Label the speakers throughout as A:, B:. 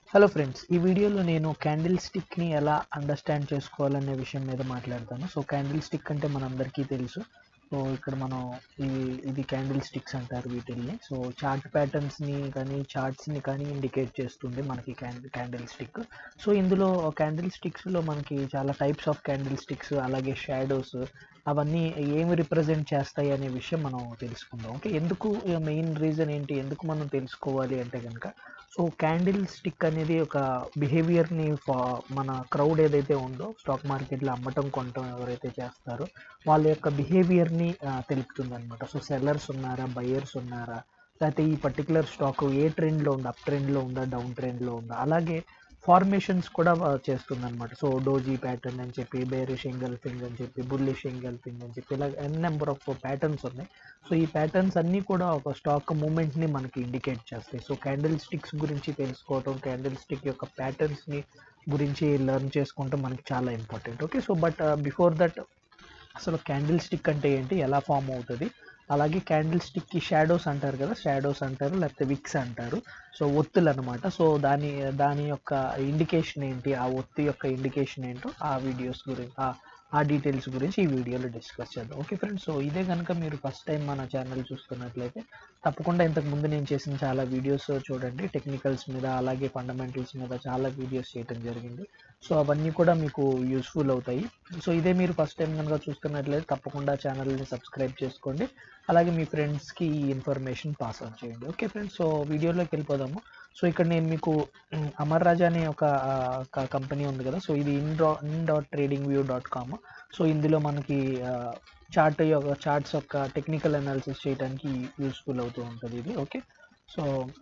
A: hello friends ఈ వీడియోలో నేను క్యాండిల్ స్టిక్ని ఎలా అండర్స్టాండ్ చేసుకోవాలనే విషయం మీద మాట్లాడతాను సో క్యాండిల్ స్టిక్ అంటే మనందరికీ తెలుసు సో ఇక్కడ మనం ఇది ఇది క్యాండిల్ స్టిక్స్ అంటారు వీటిల్ని సో చార్ట్ ప్యాటర్న్స్ని కానీ చార్ట్స్ని కానీ ఇండికేట్ చేస్తుంది మనకి క్యాండిల్ క్యాండిల్ స్టిక్ సో ఇందులో క్యాండిల్ స్టిక్స్లో మనకి చాలా టైప్స్ ఆఫ్ క్యాండిల్ స్టిక్స్ అలాగే షాడోస్ అవన్నీ ఏమి రిప్రజెంట్ చేస్తాయి అనే విషయం మనం తెలుసుకుందాం ఓకే ఎందుకు మెయిన్ రీజన్ ఏంటి ఎందుకు మనం తెలుసుకోవాలి అంటే కనుక సో క్యాండిల్ స్టిక్ అనేది ఒక బిహేవియర్ని ఫా మన క్రౌడ్ ఏదైతే ఉందో స్టాక్ మార్కెట్లో అమ్మటం కొనటం ఎవరైతే చేస్తారో వాళ్ళ యొక్క బిహేవియర్ని తెలుపుతుంది అనమాట సో సెల్లర్స్ ఉన్నారా బయర్స్ ఉన్నారా లేకపోతే ఈ పర్టికులర్ స్టాక్ ఏ ట్రెండ్లో ఉందా అప్ ట్రెండ్లో ఉందా డౌన్ ట్రెండ్లో ఉందా అలాగే ఫార్మేషన్స్ కూడా చేస్తుంది అనమాట సో డోజీ ప్యాటర్న్ అని చెప్పి బేరిష్ ఎంగల్ఫింగ్ అని చెప్పి బుల్లిష్ ఎంగల్ఫింగ్ అని చెప్పి ఇలా ఎన్ నెంబర్ ఆఫ్ ప్యాటర్న్స్ ఉన్నాయి సో ఈ ప్యాటర్న్స్ అన్నీ కూడా ఒక స్టాక్ మూమెంట్ని మనకి ఇండికేట్ చేస్తాయి సో క్యాండిల్ స్టిక్స్ గురించి తెలుసుకోవటం క్యాండిల్ స్టిక్ యొక్క ప్యాటర్న్స్ని గురించి లెర్న్ చేసుకుంటే మనకి చాలా important okay so but before that అసలు క్యాండిల్ స్టిక్ అంటే ఏంటి ఎలా ఫామ్ అవుతుంది అలాగే క్యాండిల్ స్టిక్కి షాడోస్ అంటారు కదా షాడోస్ అంటారు లేకపోతే విక్స్ అంటారు సో ఒత్తులు అనమాట సో దాని దాని యొక్క ఇండికేషన్ ఏంటి ఆ ఒత్తి యొక్క ఇండికేషన్ ఏంటో ఆ వీడియోస్ గురించి ఆ డీటెయిల్స్ గురించి ఈ వీడియోలో డిస్కస్ చేద్దాం ఓకే ఫ్రెండ్స్ సో ఇదే కనుక మీరు ఫస్ట్ టైం మన ఛానల్ చూస్తున్నట్లయితే తప్పకుండా ఇంతకు ముందు నేను చేసిన చాలా వీడియోస్ చూడండి టెక్నికల్స్ మీద అలాగే ఫండమెంటల్స్ మీద చాలా వీడియోస్ చేయడం జరిగింది సో అవన్నీ కూడా మీకు యూస్ఫుల్ అవుతాయి సో ఇదే మీరు ఫస్ట్ టైం కనుక చూస్తున్నట్లయితే తప్పకుండా ఛానల్ని సబ్స్క్రైబ్ చేసుకోండి అలాగే మీ ఫ్రెండ్స్కి ఈ ఇన్ఫర్మేషన్ పాస్ ఆన్ చేయండి ఓకే ఫ్రెండ్స్ సో వీడియోలోకి వెళ్ళిపోదాము సో ఇక్కడ నేను మీకు అమర్ రాజా అనే ఒక కంపెనీ ఉంది కదా సో ఇది ఇన్ డా in dot TradingView dot com so ఇందులో మనకి చార్ట్ యొక్క చార్ట్స్ యొక్క టెక్నికల్ అనాలిసిస్ చేయడానికి యూస్ఫుల్ అవుతూ ఉంటుంది ఇది ఓకే సో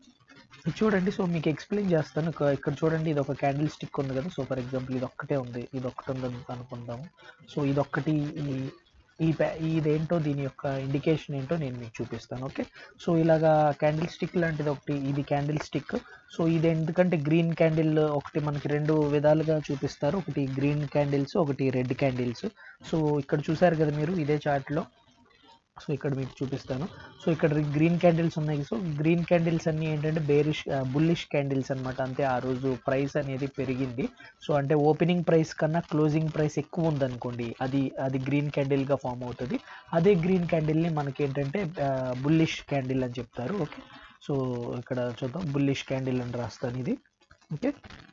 A: చూడండి సో మీకు ఎక్స్ప్లెయిన్ చేస్తాను ఇక్కడ చూడండి ఇది ఒక క్యాండిల్ స్టిక్ ఉంది కదా సో ఫర్ ఎగ్జాంపుల్ ఇది ఒక్కటే ఉంది ఇది ఒక్కటి ఉంది అనుకుందాము సో ఇది ఒక్కటి ఈ ఇదేంటో దీని యొక్క ఇండికేషన్ ఏంటో నేను మీకు చూపిస్తాను ఓకే సో ఇలాగా క్యాండిల్ స్టిక్ లాంటిది ఒకటి ఇది క్యాండిల్ స్టిక్ సో ఇది ఎందుకంటే గ్రీన్ క్యాండిల్ ఒకటి మనకి రెండు విధాలుగా చూపిస్తారు ఒకటి గ్రీన్ క్యాండిల్స్ ఒకటి రెడ్ క్యాండిల్స్ సో ఇక్కడ చూసారు కదా మీరు ఇదే చార్ట్లో సో ఇక్కడ మీకు చూపిస్తాను సో ఇక్కడ గ్రీన్ క్యాండిల్స్ ఉన్నాయి సో గ్రీన్ క్యాండిల్స్ అన్ని ఏంటంటే బేరిష్ బుల్లిష్ క్యాండిల్స్ అనమాట అంతే ఆ రోజు ప్రైస్ అనేది పెరిగింది సో అంటే ఓపెనింగ్ ప్రైస్ కన్నా క్లోజింగ్ ప్రైస్ ఎక్కువ ఉందనుకోండి అది అది గ్రీన్ క్యాండిల్గా ఫామ్ అవుతుంది అదే గ్రీన్ క్యాండిల్ని మనకి ఏంటంటే బుల్లిష్ క్యాండిల్ అని చెప్తారు ఓకే సో ఇక్కడ చూద్దాం బుల్లిష్ క్యాండిల్ అని రాస్తాను ఇది ఓకే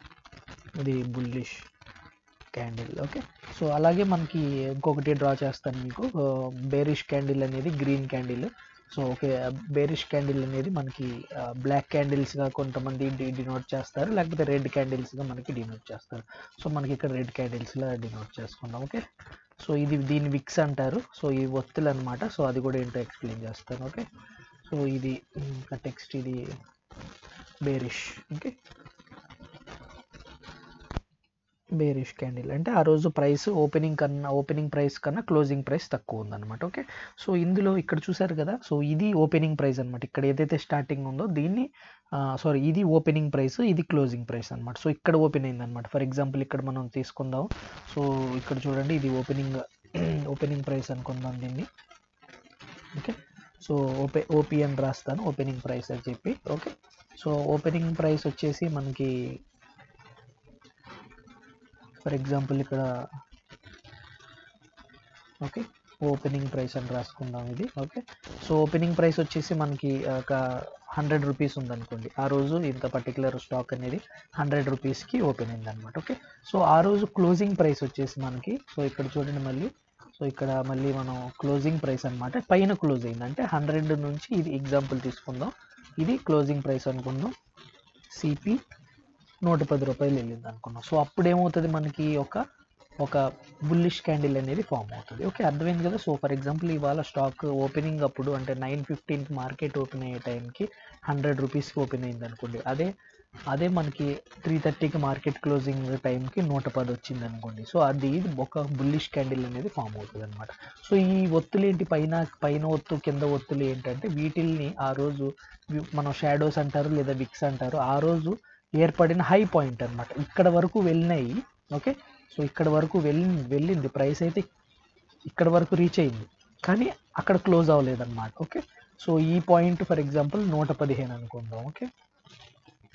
A: ఇది బుల్లిష్ క్యాండిల్ ఓకే సో అలాగే మనకి ఇంకొకటి డ్రా చేస్తాను మీకు బేరిష్ క్యాండిల్ అనేది green candle so okay bearish candle అనేది మనకి బ్లాక్ క్యాండిల్స్గా కొంతమంది డినోట్ చేస్తారు లేకపోతే రెడ్ క్యాండిల్స్గా మనకి డినోట్ చేస్తారు సో మనకి ఇక్కడ రెడ్ క్యాండిల్స్లో డినోట్ చేసుకుందాం ఓకే సో ఇది దీని విక్స్ అంటారు సో ఈ ఒత్తులు అనమాట సో అది కూడా ఏంటో ఎక్స్ప్లెయిన్ చేస్తాను ఓకే సో ఇది ఇంకా టెక్స్ట్ ఇది బేరిష్ ఓకే బేరిష్ క్యాండిల్ అంటే ఆ రోజు ప్రైస్ ఓపెనింగ్ కన్నా ఓపెనింగ్ ప్రైస్ కన్నా క్లోజింగ్ ప్రైస్ తక్కువ ఉందన్నమాట ఓకే సో ఇందులో ఇక్కడ చూసారు కదా సో ఇది ఓపెనింగ్ ప్రైస్ అనమాట ఇక్కడ ఏదైతే స్టార్టింగ్ ఉందో దీన్ని సారీ ఇది ఓపెనింగ్ ప్రైస్ ఇది క్లోజింగ్ ప్రైస్ అనమాట సో ఇక్కడ ఓపెన్ అయింది అనమాట ఫర్ ఎగ్జాంపుల్ ఇక్కడ మనం తీసుకుందాం సో ఇక్కడ చూడండి ఇది ఓపెనింగ్ ఓపెనింగ్ ప్రైస్ అనుకుందాం దీన్ని ఓకే సో ఓపె ఓపీ అని రాస్తాను ఓపెనింగ్ ప్రైస్ అని చెప్పి ఓకే సో ఓపెనింగ్ ప్రైస్ వచ్చేసి మనకి ఫర్ ఎగ్జాంపుల్ ఇక్కడ ఓకే ఓపెనింగ్ ప్రైస్ అని రాసుకుందాం ఇది ఓకే సో ఓపెనింగ్ ప్రైస్ వచ్చేసి మనకి ఒక హండ్రెడ్ రూపీస్ ఉందనుకోండి ఆ రోజు ఇంత పర్టికులర్ స్టాక్ అనేది హండ్రెడ్ రూపీస్కి ఓపెన్ అయింది అనమాట ఓకే సో ఆ రోజు క్లోజింగ్ ప్రైస్ వచ్చేసి మనకి సో ఇక్కడ చూడండి మళ్ళీ సో ఇక్కడ మళ్ళీ మనం క్లోజింగ్ ప్రైస్ అనమాట పైన క్లోజ్ అయింది అంటే హండ్రెడ్ నుంచి ఇది ఎగ్జాంపుల్ తీసుకుందాం ఇది క్లోజింగ్ ప్రైస్ అనుకుందాం సిపి నూట పది రూపాయలు వెళ్ళింది అనుకున్నాం సో అప్పుడు ఏమవుతుంది మనకి ఒక ఒక బుల్లిష్ క్యాండిల్ అనేది ఫామ్ అవుతుంది ఓకే అర్థమైంది కదా సో ఫర్ ఎగ్జాంపుల్ ఇవాళ స్టాక్ ఓపెనింగ్ అప్పుడు అంటే నైన్ ఫిఫ్టీన్కి మార్కెట్ ఓపెన్ అయ్యే టైంకి హండ్రెడ్ రూపీస్కి ఓపెన్ అయింది అనుకోండి అదే అదే మనకి త్రీ థర్టీకి మార్కెట్ క్లోజింగ్ టైంకి నూట పది వచ్చింది అనుకోండి సో అది ఒక బుల్లిష్ క్యాండిల్ అనేది ఫామ్ అవుతుంది అనమాట సో ఈ ఒత్తులు ఏంటి పైన పైన ఒత్తు కింద ఒత్తులు ఏంటంటే వీటిల్ని ఆ రోజు మనం షాడోస్ అంటారు లేదా విక్స్ అంటారు ఆ రోజు ఏర్పడిన హై పాయింట్ అనమాట ఇక్కడ వరకు వెళ్ళినాయి ఓకే సో ఇక్కడ వరకు వెళ్ళి వెళ్ళింది ప్రైస్ అయితే ఇక్కడ వరకు రీచ్ అయింది కానీ అక్కడ క్లోజ్ అవ్వలేదన్నమాట ఓకే సో ఈ పాయింట్ ఫర్ ఎగ్జాంపుల్ నూట పదిహేను అనుకుందాం ఓకే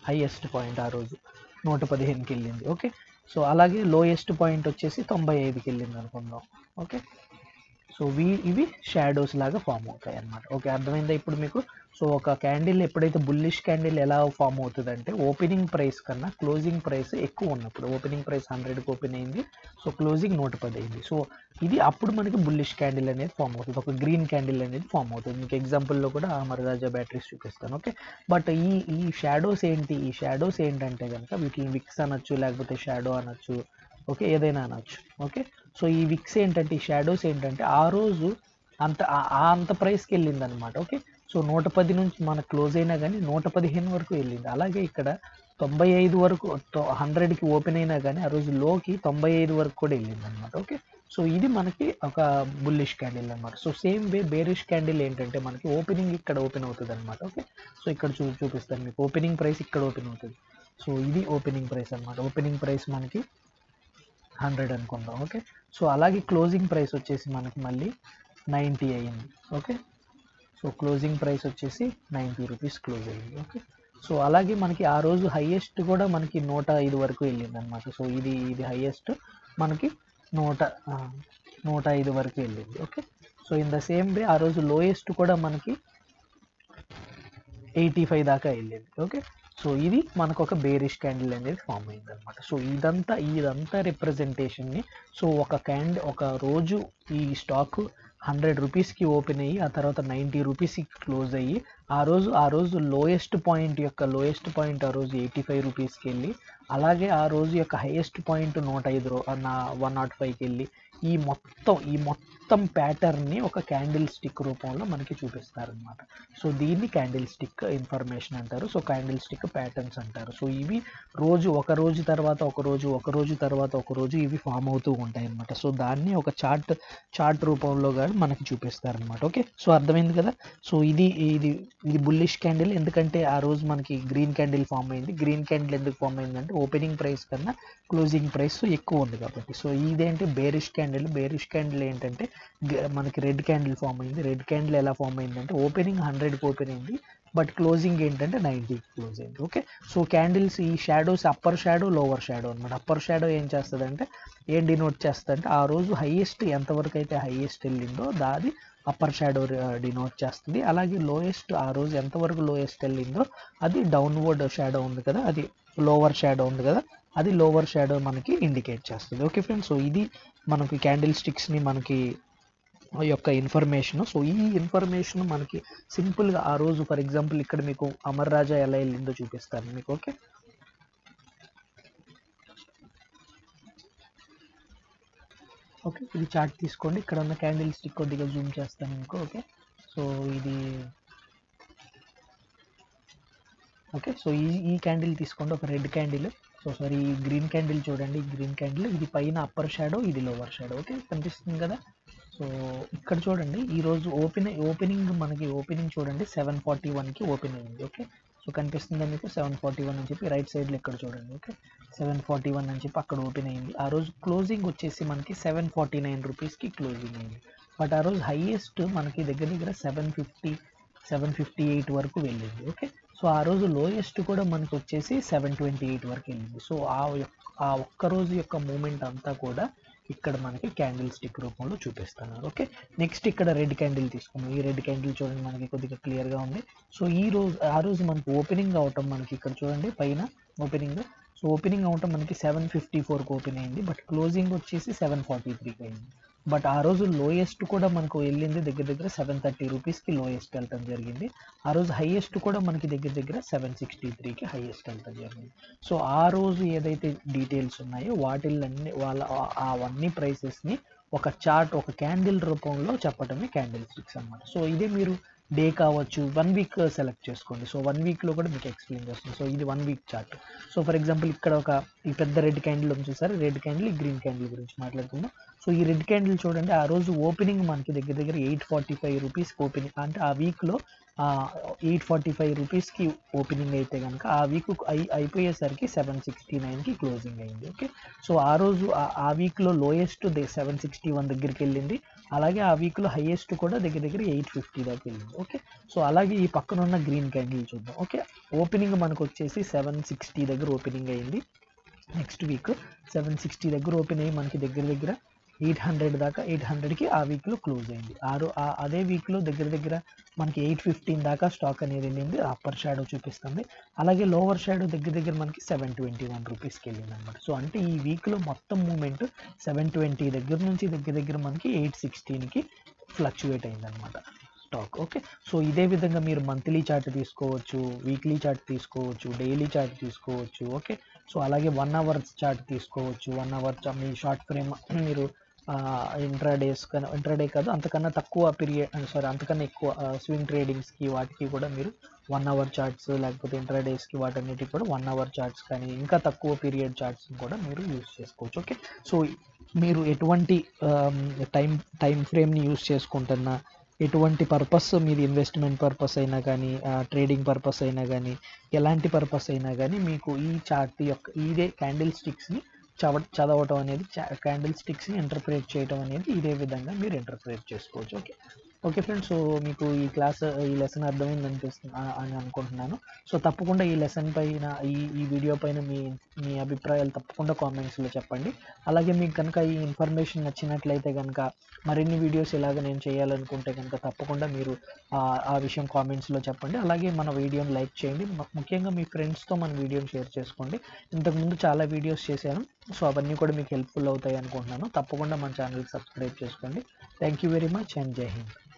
A: హైయెస్ట్ పాయింట్ ఆ రోజు నూట పదిహేనుకి వెళ్ళింది ఓకే సో అలాగే లోయెస్ట్ పాయింట్ వచ్చేసి తొంభై ఐదుకి వెళ్ళింది అనుకుందాం ఓకే సో వీ ఇవి షాడోస్ లాగా ఫామ్ అవుతాయి అన్నమాట ఓకే అర్థమైందా ఇప్పుడు మీకు సో ఒక క్యాండిల్ ఎప్పుడైతే బుల్లిష్ క్యాండిల్ ఎలా ఫామ్ అవుతుందంటే ఓపెనింగ్ ప్రైస్ కన్నా క్లోజింగ్ ప్రైస్ ఎక్కువ ఉన్నప్పుడు ఓపెనింగ్ ప్రైస్ హండ్రెడ్కి ఓపెన్ అయింది సో క్లోజింగ్ నూట పది అయింది సో ఇది అప్పుడు మనకి బుల్లిష్ క్యాండిల్ అనేది ఫామ్ అవుతుంది ఒక గ్రీన్ క్యాండిల్ అనేది ఫామ్ అవుతుంది మీకు ఎగ్జాంపుల్లో కూడా అమరరాజా బ్యాటరీస్ చూపిస్తాను ఓకే బట్ ఈ ఈ షాడోస్ ఏంటి ఈ షాడోస్ ఏంటంటే కనుక వీటిని విక్స్ అనొచ్చు లేకపోతే షాడో అనొచ్చు ఓకే ఏదైనా అనొచ్చు ఓకే సో ఈ విక్స్ ఏంటంటే ఈ షాడోస్ ఏంటంటే ఆ రోజు అంత ఆ- ఆ అంత ప్రైస్కి వెళ్ళింది అనమాట ఓకే సో నూట పది నుంచి మనకు క్లోజ్ అయినా కానీ నూట పదిహేను వరకు వెళ్ళింది అలాగే ఇక్కడ తొంభై ఐదు వరకు హండ్రెడ్కి ఓపెన్ అయినా కానీ ఆ రోజు లోకి తొంభై ఐదు వరకు కూడా వెళ్ళింది అనమాట ఓకే సో ఇది మనకి ఒక బుల్లిష్ క్యాండిల్ అనమాట so same way bearish candle ఏంటంటే మనకి ఓపెనింగ్ ఇక్కడ ఓపెన్ అవుతుంది అనమాట ఓకే సో ఇక్కడ చూ చూపిస్తాను మీకు ఓపెనింగ్ ప్రైస్ ఇక్కడ ఓపెన్ అవుతుంది సో ఇది ఓపెనింగ్ ప్రైస్ అనమాట ఓపెనింగ్ ప్రైస్ మనకి హండ్రెడ్ అనుకుందాం ఓకే సో అలాగే క్లోజింగ్ ప్రైస్ వచ్చేసి మనకి మళ్ళీ నైంటీ అయ్యింది ఓకే సో క్లోజింగ్ ప్రైస్ వచ్చేసి నైంటీ రూపీస్ క్లోజ్ అయ్యింది ఓకే సో అలాగే మనకి ఆ రోజు హైయెస్ట్ కూడా మనకి నూట ఐదు వరకు వెళ్ళింది అనమాట సో ఇది ఇది హైయెస్ట్ మనకి నూట ఆ, నూట ఐదు వరకు వెళ్ళింది okay so in the same way ఆ రోజు లోయెస్ట్ కూడా మనకి ఎయిటీ ఫైవ్ దాకా వెళ్ళింది ఓకే సో ఇది మనకు ఒక బేరిష్ క్యాండిల్ అనేది ఫామ్ అయింది అనమాట సో ఇదంతా ఇదంతా రిప్రజెంటేషన్ని సో ఒక క్యాండ్ ఒక రోజు ఈ స్టాక్ హండ్రెడ్ రూపీస్కి ఓపెన్ అయ్యి ఆ తర్వాత నైంటీ రూపీస్కి క్లోజ్ అయ్యి ఆ రోజు ఆ రోజు లోయెస్ట్ పాయింట్ యొక్క లోయెస్ట్ పాయింట్ ఆ రోజు ఎయిటీ ఫైవ్ రూపీస్కి వెళ్ళి అలాగే ఆ రోజు యొక్క హైయెస్ట్ పాయింట్ నూట ఐదు రూ నా వన్ నాట్ ఫైవ్కి వెళ్ళి ఈ మొత్తం ఈ మొత్తం ప్యాటర్న్ని ఒక క్యాండిల్ స్టిక్ రూపంలో మనకి చూపిస్తారనమాట సో దీన్ని క్యాండిల్ స్టిక్ ఇన్ఫర్మేషన్ అంటారు సో క్యాండిల్ స్టిక్ ప్యాటర్న్స్ అంటారు సో ఇవి రోజు ఒక రోజు తర్వాత ఒక రోజు ఒక రోజు తర్వాత ఒక రోజు ఇవి ఫామ్ అవుతూ ఉంటాయి అనమాట సో దాన్ని ఒక చార్ట్ చార్ట్ రూపంలో కానీ మనకి చూపిస్తారనమాట ఓకే సో అర్థమైంది కదా సో ఇది ఇది ఇది బుల్లిష్ క్యాండిల్ ఎందుకంటే ఆ రోజు మనకి గ్రీన్ క్యాండిల్ ఫామ్ అయింది గ్రీన్ క్యాండిల్ ఎందుకు ఫామ్ అయిందంటే ఓపెనింగ్ ప్రైస్ కన్నా క్లోజింగ్ ప్రైస్ ఎక్కువ ఉంది కాబట్టి సో ఇదేంటి బేరిష్ క్యాండిల్ బేరిష్ క్యాండిల్ ఏంటంటే గ- మనకి రెడ్ క్యాండిల్ ఫామ్ అయింది రెడ్ క్యాండిల్ ఎలా ఫామ్ అయిందంటే ఓపెనింగ్ హండ్రెడ్కి ఓపెన్ అయింది బట్ క్లోజింగ్ ఏంటంటే నైంటీకి క్లోజ్ అయింది ఓకే సో క్యాండిల్స్ ఈ shadows upper shadow lower shadow అనమాట అప్పర్ షాడో ఏం చేస్తుందంటే ఏం డినోట్ చేస్తుందంటే ఆ రోజు హైయెస్ట్ ఎంతవరకు అయితే హైయెస్ట్ వెళ్ళిందో దాది అప్పర్ షాడో డినోట్ చేస్తుంది అలాగే లోయెస్ట్ ఆ రోజు ఎంతవరకు లోయెస్ట్ వెళ్ళిందో అది డౌన్వర్డ్ షాడో ఉంది కదా అది లోవర్ షాడో ఉంది కదా అది లోవర్ షాడో మనకి ఇండికేట్ చేస్తుంది ఓకే ఫ్రెండ్స్ సో ఇది మనకి క్యాండిల్ స్టిక్స్ని మనకి యొక్క ఇన్ఫర్మేషన్ సో ఈ ఇన్ఫర్మేషన్ మనకి సింపుల్గా ఆ రోజు ఫర్ ఎగ్జాంపుల్ ఇక్కడ మీకు అమర్ రాజా ఎలా వెళ్ళిందో చూపిస్తాను మీకు ఓకే ఓకే ఇది చార్ట్ తీసుకోండి ఇక్కడ ఉన్న క్యాండిల్ స్టిక్ కొద్దిగా జూమ్ చేస్తాను మీకు ఓకే సో ఇది ఓకే సో ఈ ఈ క్యాండిల్ తీసుకోండి ఒక రెడ్ క్యాండిల్ సో సారీ ఈ గ్రీన్ క్యాండిల్ చూడండి ఈ గ్రీన్ క్యాండిల్ ఇది పైన అప్పర్ షాడో ఇది లోవర్ షాడో ఓకే కనిపిస్తుంది కదా సో ఇక్కడ చూడండి ఈరోజు ఓపెన్ ఓపెనింగ్ మనకి ఓపెనింగ్ చూడండి సెవెన్ ఫార్టీ వన్కి ఓపెన్ అయింది ఓకే సో కనిపిస్తుందా మీకు సెవెన్ ఫార్టీ వన్ అని చెప్పి రైట్ సైడ్లో ఇక్కడ చూడండి ఓకే సెవెన్ ఫార్టీ వన్ అని చెప్పి అక్కడ ఓపెన్ అయింది ఆ రోజు క్లోజింగ్ వచ్చేసి మనకి సెవెన్ ఫార్టీ నైన్ రూపీస్కి క్లోజింగ్ అయింది బట్ ఆ రోజు హైయెస్ట్ మనకి దగ్గర దగ్గర seven fifty seven fifty eight వరకు వెళ్ళింది ఓకే సో ఆ రోజు లోయెస్ట్ కూడా మనకి వచ్చేసి సెవెన్ ట్వంటీ ఎయిట్ వరకు వెళ్ళింది సో ఆ యొక్క ఆ ఒక్క రోజు యొక్క మూమెంట్ అంతా కూడా ఇక్కడ మనకి క్యాండిల్ స్టిక్ రూపంలో చూపిస్తున్నారు ఓకే నెక్స్ట్ ఇక్కడ రెడ్ క్యాండిల్ తీసుకున్నాం ఈ రెడ్ క్యాండిల్ చూడండి మనకి కొద్దిగా క్లియర్గా ఉంది సో ఈ రోజు ఆ రోజు మనకి ఓపెనింగ్ అవటం మనకి ఇక్కడ చూడండి పైన ఓపెనింగ్ సో ఓపెనింగ్ అవటం మనకి సెవెన్ ఫిఫ్టీ ఫోర్కి ఓపెన్ అయింది బట్ క్లోజింగ్ వచ్చేసి సెవెన్ ఫార్టీ త్రీకి అయింది బట్ ఆ రోజు లోయెస్ట్ కూడా మనకు వెళ్ళింది దగ్గర దగ్గర సెవెన్ థర్టీ రూపీస్కి లోయెస్ట్ వెళ్ళటం జరిగింది ఆ రోజు హైయెస్ట్ కూడా మనకి దగ్గర దగ్గర సెవెన్ సిక్స్టీ త్రీకి హైయెస్ట్ వెళ్ళటం జరిగింది సో ఆ రోజు ఏదైతే డీటెయిల్స్ ఉన్నాయో వాటిల్లన్నీ వాళ్ళ ఆ- అవన్నీ ప్రైసెస్ని ఒక చార్ట్ ఒక క్యాండిల్ రూపంలో చెప్పటమే క్యాండిల్ స్టిక్స్ అన్నమాట సో ఇదే మీరు డే కావచ్చు వన్ వీక్ సెలెక్ట్ చేసుకోండి సో వన్ వీక్లో కూడా మీకు ఎక్స్ప్లెయిన్ చేస్తుంది సో ఇది one week chart so for example ఇక్కడ ఒక ఈ పెద్ద రెడ్ క్యాండిల్ ఉంది చూసారు రెడ్ క్యాండిల్ గ్రీన్ క్యాండిల్ గురించి మాట్లాడుకుందాం సో ఈ రెడ్ క్యాండిల్ చూడండి ఆ రోజు ఓపెనింగ్ మనకి దగ్గర దగ్గర ఎయిట్ ఫార్టీ ఫైవ్ రూపీస్కి ఓపెనింగ్ అంటే ఆ వీక్లో ఎయిట్ ఫార్టీ ఫైవ్ రూపీస్కి ఓపెనింగ్ అయితే కనుక ఆ వీక్ అయి అయిపోయేసరికి సెవెన్ సిక్స్టీ నైన్కి క్లోజింగ్ అయింది ఓకే సో ఆ రోజు ఆ- ఆ వీక్లో లోయెస్ట్ సెవెన్ సిక్స్టీ వన్ దగ్గరికి వెళ్ళింది అలాగే ఆ వీక్లో హైయెస్ట్ కూడా దగ్గర దగ్గర ఎయిట్ ఫిఫ్టీ దాకా వెళ్ళింది ఓకే సో అలాగే ఈ పక్కన ఉన్న గ్రీన్ క్యాండిల్ చూద్దాం ఓకే ఓపెనింగ్ మనకు వచ్చేసి సెవెన్ సిక్స్టీ దగ్గర ఓపెనింగ్ అయింది నెక్స్ట్ వీక్ సెవెన్ సిక్స్టీ దగ్గర ఓపెన్ అయ్యి మనకి దగ్గర దగ్గర ఎయిట్ హండ్రెడ్ దాకా ఎయిట్ హండ్రెడ్కి ఆ వీక్లో క్లోజ్ అయింది ఆరు ఆ- అదే వీక్లో దగ్గర దగ్గర మనకి ఎయిట్ ఫిఫ్టీన్ దాకా స్టాక్ అనేది వెళ్ళింది అప్పర్ షాడో చూపిస్తుంది అలాగే లోవర్ షాడో దగ్గర దగ్గర మనకి సెవెన్ ట్వంటీ వన్ రూపీస్కి వెళ్ళింది అనమాట సో అంటే ఈ వీక్లో మొత్తం మూమెంట్ సెవెన్ ట్వంటీ దగ్గర నుంచి దగ్గర దగ్గర మనకి ఎయిట్ సిక్స్టీన్కి ఫ్లక్చువేట్ అయింది అనమాట స్టాక్ ఓకే సో ఇదే విధంగా మీరు మంత్లీ చార్ట్ తీసుకోవచ్చు వీక్లీ చార్ట్ తీసుకోవచ్చు డైలీ చార్ట్ తీసుకోవచ్చు ఓకే సో అలాగే వన్ అవర్ చార్ట్ తీసుకోవచ్చు వన్ అవర్ మీ షార్ట్ ఫ్రేమ్ మీరు ఇంట్రాడేస్ కన్నా ఇంట్రాడే కాదు అంతకన్నా తక్కువ పీరియడ్ సారీ అంతకన్నా ఎక్కువ స్వింగ్ ట్రేడింగ్స్కి వాటికి కూడా మీరు వన్ అవర్ చార్ట్స్ లేకపోతే ఇంట్రాడేస్కి వాటన్నిటికి కూడా వన్ అవర్ చార్ట్స్ కానీ ఇంకా తక్కువ పీరియడ్ చార్ట్స్ కూడా మీరు యూస్ చేసుకోవచ్చు ఓకే సో మీరు ఎటువంటి టైం టైం ఫ్రేమ్ని యూస్ చేసుకుంటున్నా ఎటువంటి పర్పస్ మీది ఇన్వెస్ట్మెంట్ పర్పస్ అయినా కానీ ట్రేడింగ్ పర్పస్ అయినా కానీ ఎలాంటి పర్పస్ అయినా కానీ మీకు ఈ చార్ట్ యొక్క ఇదే క్యాండిల్ స్టిక్స్ని చవ చదవటం అనేది క్యాండిల్ స్టిక్స్ని ఇంటర్ప్రిట్ చేయడం అనేది ఇదే విధంగా మీరు ఇంటర్ప్రిట్ చేసుకోవచ్చు ఓకే ఓకే ఫ్రెండ్స్ సో మీకు ఈ క్లాస్ ఈ లెసన్ అర్థమైంది అనిపిస్తుంది ఆ- అని అనుకుంటున్నాను సో తప్పకుండా ఈ లెసన్ పైన ఈ ఈ వీడియో పైన మీ మీ అభిప్రాయాలు తప్పకుండా కామెంట్స్లో చెప్పండి అలాగే మీకు కనుక ఈ ఇన్ఫర్మేషన్ నచ్చినట్లయితే కనుక మరిన్ని వీడియోస్ ఇలాగ నేను చేయాలనుకుంటే కనుక తప్పకుండా మీరు ఆ- ఆ విషయం కామెంట్స్లో చెప్పండి అలాగే మన వీడియోని లైక్ చేయండి ము- ముఖ్యంగా మీ ఫ్రెండ్స్తో మన వీడియోని షేర్ చేసుకోండి ఇంతకుముందు చాలా వీడియోస్ చేశాను సో అవన్నీ కూడా మీకు హెల్ప్ఫుల్ అవుతాయి అనుకుంటున్నాను తప్పకుండా మన ఛానల్కి సబ్స్క్రైబ్ చేసుకోండి thank you very much and జై హింద్